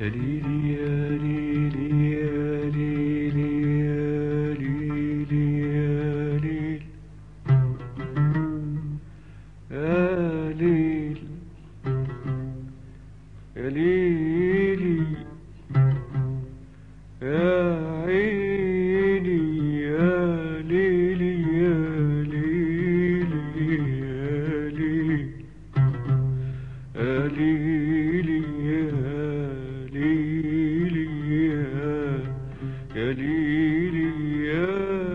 يا ليلي يا ليلي يا ليلي يا ليلي يا ليل يا ليل يا ليلي يا عيني يا ليلي يا ليلي يا ليلي يا ليلي يا ليلي يا يا ليلي يا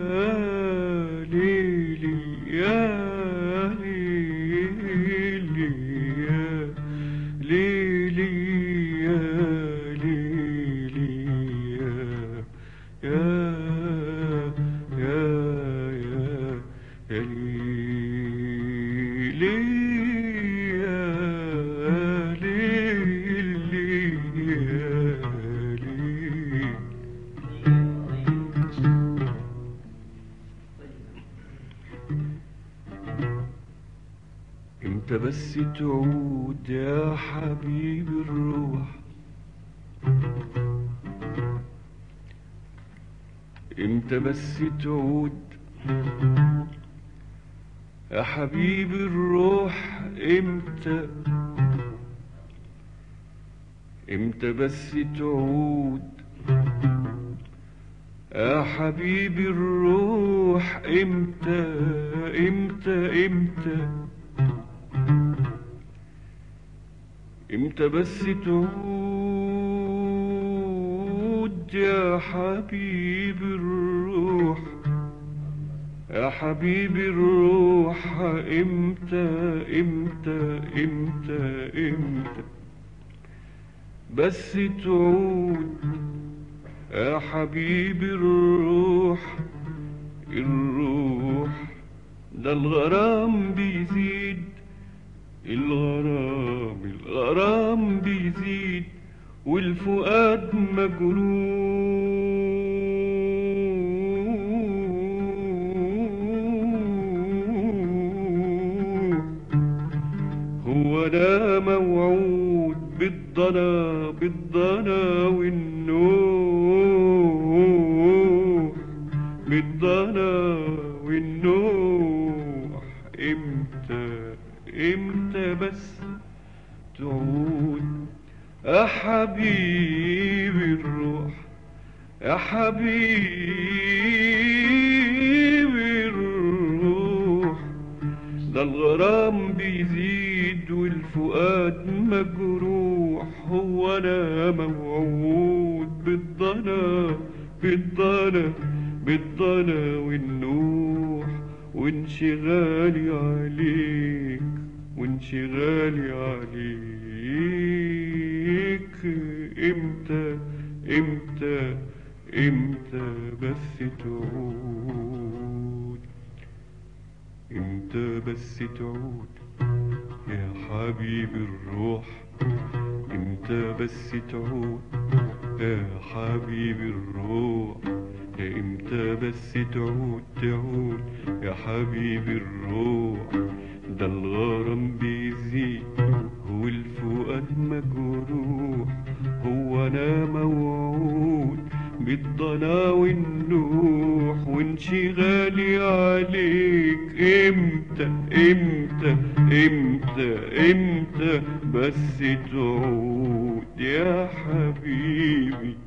ليلي يا ليلي يا ليلي يا ليلي يا يا يا يا يا ليلي يا ليلي يا ليلي امتى بس تعود يا حبيب الروح امتى بس تعود يا حبيب الروح امتى امتى بس تعود يا حبيب الروح امتى امتى امتى امتى بس تعود يا حبيب الروح يا حبيب الروح امتى امتى امتى امتى بس تعود يا حبيب الروح الروح ده الغرام بيزيد الغرام الغرام بيزيد والفؤاد مجروح هو ده موعود بالضنا بالضنا والنوح بالضنا والنوح امتى امتى بس تعود يا حبيب الروح يا حبيب الروح ده الغرام بيزيد والفؤاد مجروح هو انا موعود بالضنا بالضنا بالضنا والنوح وانشغالي عليك وانشغالي عليك امتى امتى امتى بس تعود امتى بس تعود يا حبيب الروح امتى بس تعود يا حبيب الروح يا امتى بس تعود تعود يا حبيب الروح ده الغرام بيزيد والفؤاد مجروح هو انا موعود بالضنا والنوح وانشغالي عليك امتى امتى امتى امتى بس تعود يا حبيبي